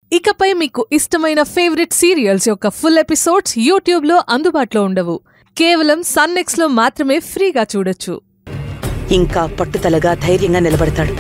ఇకపై మీకు ఇష్టమైన ఫేవరెట్ సీరియల్స్ యొక్క ఫుల్ ఎపిసోడ్స్ యూట్యూబ్లో అందుబాటులో ఉండవు కేవలం సన్నెక్స్లో మాత్రమే ఫ్రీగా చూడొచ్చు ఇంకా పట్టుదలగా ధైర్యంగా నిలబడతాడు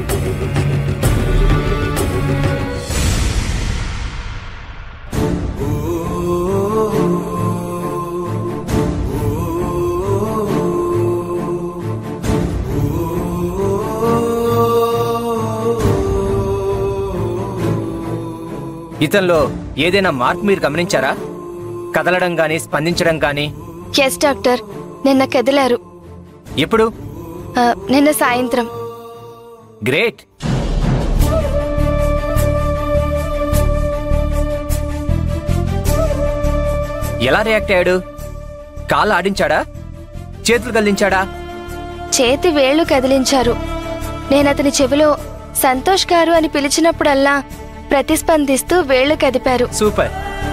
ఇతనిలో ఏదైనా మార్పు మీరు గమనించారా కదలడం గాని స్పందించడం గాని ఎస్ డాక్టర్ నిన్న కదిలారు ఎప్పుడు ఆ, నిన్న సాయంత్రం గ్రేట్ ఎలా రియాక్ట్ అయ్యాడు కాళ్ళు ఆడించాడా చేతులు కదిలించాడా చేతి వేళ్లు కదిలించారు నేను అతని చెవిలో సంతోష్ గారు అని పిలిచినప్పుడల్లా ప్రతిస్పందిస్తూ వేళ్లు కదిపారు సూపర్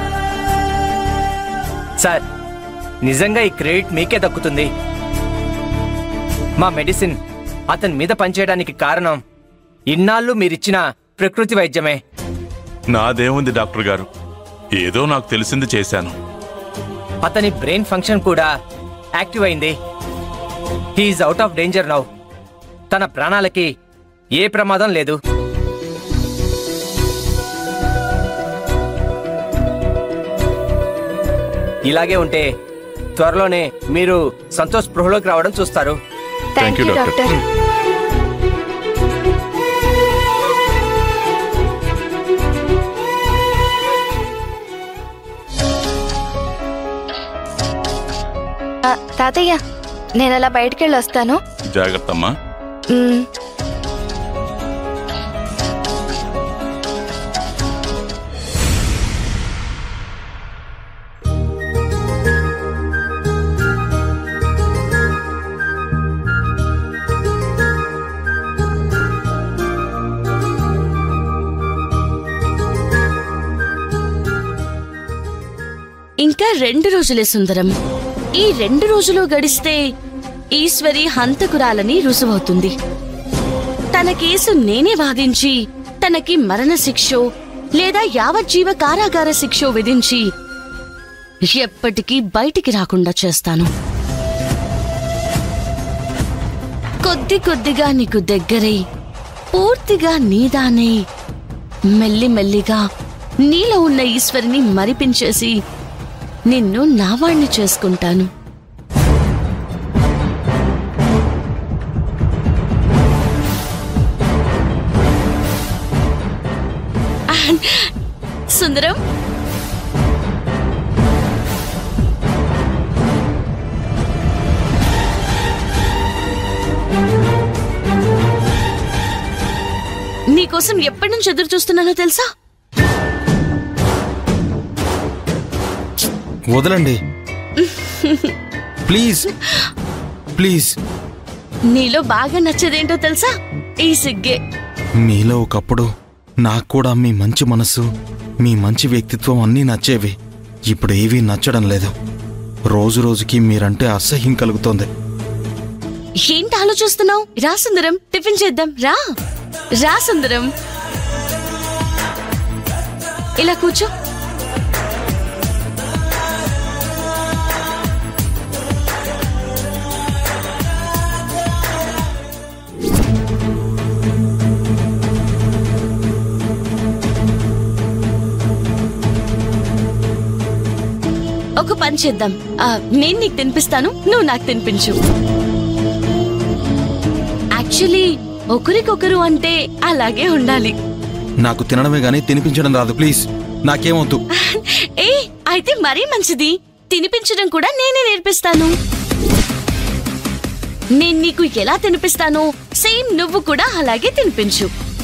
సార్ నిజంగా ఈ క్రెడిట్ మీకే దక్కుతుంది మా మెడిసిన్ అతని మీద పనిచేయడానికి కారణం ఇన్నాళ్ళు మీరిచ్చిన ప్రకృతి వైద్యమే నాదేముంది డాక్టర్ గారు ఏదో నాకు తెలిసింది చేశాను అతని బ్రెయిన్ ఫంక్షన్ కూడా యాక్టివ్ అయింది he's out of danger now తన ప్రాణాలకి ఏ ప్రమాదం లేదు ఇలాగే ఉంటే త్వరలోనే మీరు సంతోష్ స్పృహలోకి రావడం చూస్తారు థ్యాంక్ యూ డాక్టర్ ఆ, తాతయ్య నేను అలా బయటికెళ్ళి వస్తాను జాగ్రత్త అమ్మా మ్, ఇంకా రెండు రోజులే సుందరం ఈ రెండు రోజులు గడిస్తే ఈశ్వరి హంతకురాలని రుజువవుతుంది తన కేసు నేనే వాదించి తనకి మరణ శిక్షో లేదా యావజ్జీవ కారాగార శిక్షో విధించి ఎప్పటికీ బయటికి రాకుండా చేస్తాను కొద్ది కొద్దిగా నీకు దగ్గరై పూర్తిగా నీదానై మెల్లిమెల్లిగా నీలో ఉన్న ఈశ్వరిని మరిపించేసి నిన్ను నావాణ్ణి చేసుకుంటాను సుందరం నీకోసం ఎప్పటి నుంచి ఎదురు చూస్తున్నానో తెలుసా వదలండి ప్లీజ్ ప్లీజ్ నీలో బాగా నచ్చేదేంటో తెలుసా ఈ సిగ్గే మీలో ఒకప్పుడు నాకు కూడా మీ మంచి మనసు మీ మంచి వ్యక్తిత్వం అన్నీ నచ్చేవి ఇప్పుడు ఏవీ నచ్చడం లేదు రోజు రోజుకి మీరంటే అసహ్యం కలుగుతోంది ఏంటి ఆలోచిస్తున్నావు రా సుందరం టిఫిన్ చేద్దాం రా రా సుందరం ఇలా కూర్చో ఒక పని చేద్దాం ఆ, నేను నీకు తినిపిస్తాను నువ్వు నాకు తినిపించు యాక్చువల్లీ ఒకరికొకరు అంటే అలాగే ఉండాలి నాకు తినడమే గానీ తినిపించడం రాదు ప్లీజ్ నాకేమవుతూ ఏ అయితే మరీ మంచిది తినిపించడం కూడా నేనే నేర్పిస్తాను నేను నీకు ఎలా తినిపిస్తానో సేమ్ నువ్వు కూడా అలాగే తినిపించు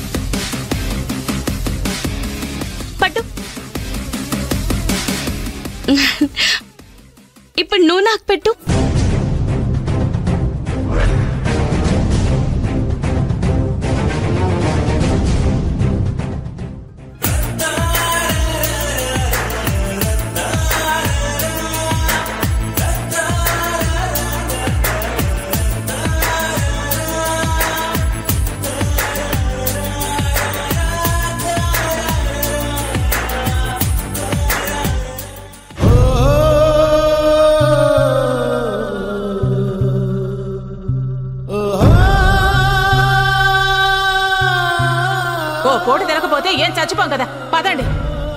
పట్టు ఇప్పుడు నువ్వు నాకు పెట్టు పోతే ఏం చచ్చిపోం కదా పదండి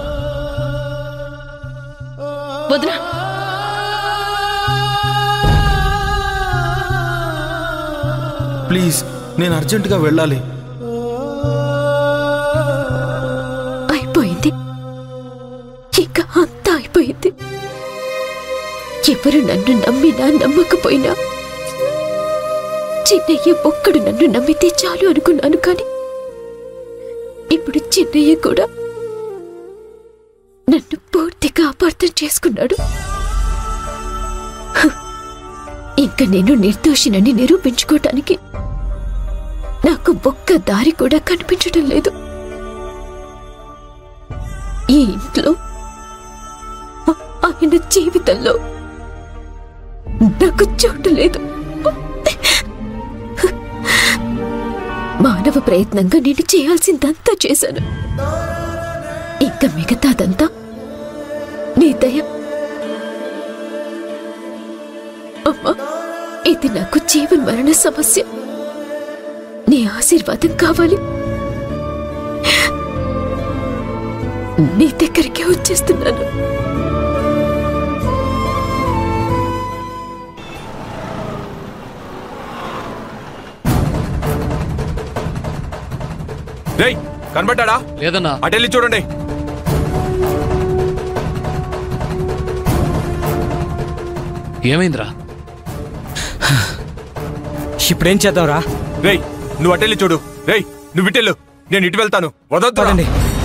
వదినా ప్లీజ్ నేను అర్జెంటుగా వెళ్ళాలి అయిపోయింది ఇక అంతా అయిపోయింది ఎవరు నన్ను నమ్మినా నమ్మకపోయినా చిన్నయ్య ఒక్కడు నన్ను నమ్మితే చాలు అనుకున్నాను కానీ ఇప్పుడు చిన్నయ్య కూడా నన్ను పూర్తిగా అపార్థం చేసుకున్నాడు హ, ఇంకా నేను నిర్దోషినని నిరూపించుకోవటానికి నాకు ఒక్క దారి కూడా కనిపించడం లేదు ఈ ఇంట్లో ఆ- ఆయన జీవితంలో నాకు చోటు లేదు మానవ ప్రయత్నంగా నేను చేయాల్సిందంతా చేశాను ఇంకా మిగతాదంతా నీ దయ అమ్మా ఇది నాకు జీవన్ మరణ సమస్య నీ ఆశీర్వాదం కావాలి నీ దగ్గరికి వచ్చేస్తున్నాను రేయ్ కనబడ్డా లేదన్నా అటెళ్ళి చూడండి ఏమైందిరా ఇప్పుడేం చేద్దాంరా రేయ్ నువ్వు అటెళ్ళి చూడు రేయ్ నువ్వు ఇటెళ్ళు నేను ఇటు వెళ్తాను వదొద్దండి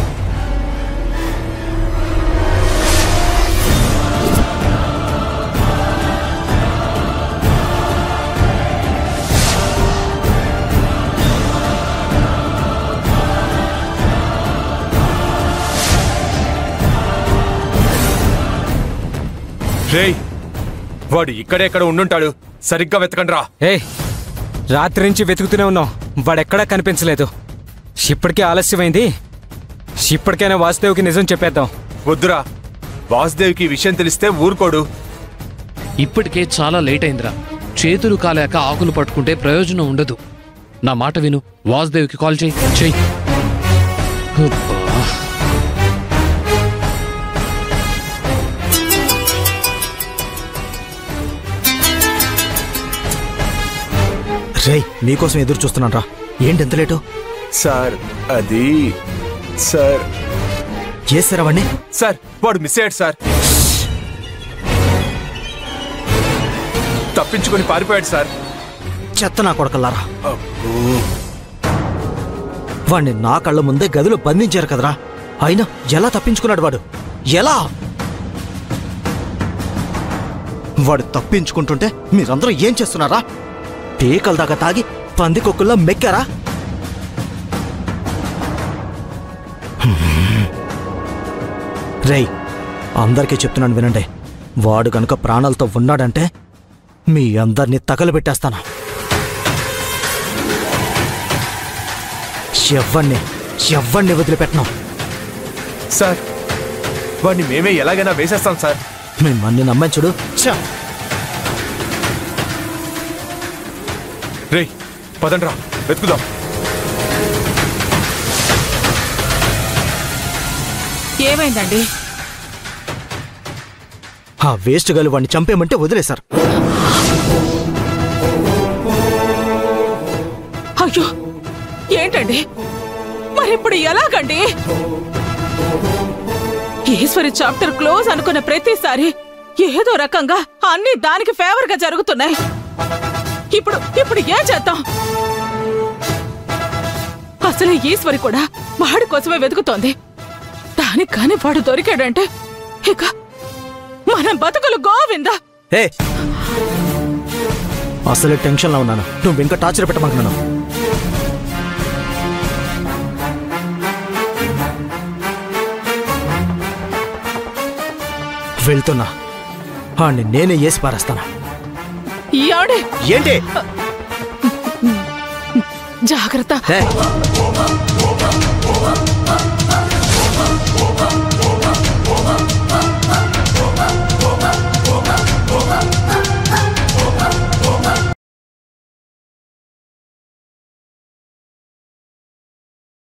రేయ్ వాడు ఇక్కడెక్కడ ఉండుంటాడు సరిగ్గా వెతకండి రా ఏ రాత్రి నుంచి వెతుకుతూనే ఉన్నాం వాడెక్కడా కనిపించలేదు ఇప్పటికే ఆలస్యమైంది ఇప్పటికైనా వాసుదేవ్కి నిజం చెప్పేద్దాం వద్దురా వాసుదేవ్కి ఈ విషయం తెలిస్తే ఊరుకోడు ఇప్పటికే చాలా లేట్ అయిందిరా చేతులు కాలేక ఆకులు పట్టుకుంటే ప్రయోజనం ఉండదు నా మాట విను వాసుదేవ్కి కాల్ చేయి చెయ్యి అబ్బా. రేయ్ మీకోసం ఎదురు చూస్తున్నాను రా ఏంటి ఎంత లేటు సార్ అది సార్ చేస్తారా వాడిని సార్ వాడు మిస్ అయ్యాడు సార్ తప్పించుకొని పారిపోయాడు సార్ చెత్త నా కొడకల్లారా వాడిని నా కళ్ళ ముందే గదిలో బంధించారు కదరా అయినా ఎలా తప్పించుకున్నాడు వాడు ఎలా వాడు తప్పించుకుంటుంటే మీరందరూ ఏం చేస్తున్నారా పీకల దాకా తాగి పందికొక్కుల్లో మెక్కారా రేయ్ అందరికీ చెప్తున్నాను వినండి వాడు గనుక ప్రాణాలతో ఉన్నాడంటే మీ అందరినీ తగలబెట్టేస్తాను ఎవ్వన్ని ఎవ్వన్ని వదిలిపెట్టను సార్ వాడిని మేమే ఎలాగైనా వేసేస్తాం సార్ మిమ్మల్ని నమ్మించుడు ఛ! రేయ్ పదండ్రా వెతుకుదాం ఏమైందండి ఆ వేస్ట్ గలు వాడిని చంపేయమంటే వదిలేశారు అయ్యో ఏంటండి మరిప్పుడు ఎలాగండి ఈశ్వరి చాప్టర్ క్లోజ్ అనుకున్న ప్రతిసారి ఏదో రకంగా అన్ని దానికి ఫేవర్ గా జరుగుతున్నాయి ఇప్పుడు ఇప్పుడు ఏం చేద్దాం అసలు ఈశ్వరి కూడా వాడి కోసమే వెతుకుతోంది దానికి కాని వాడు దొరికాడంటే ఇక మన బతుకులు గోవిందా ఏ అసలే టెన్షన్లో ఉన్నాను నువ్వు ఇంకా టార్చర్ పెట్టమంటున్నాను వెళ్తున్నా ఆడిని నేనే వేసి పారేస్తాను ఈ ఆడే ఏంటి జాగ్రత్త ఏ,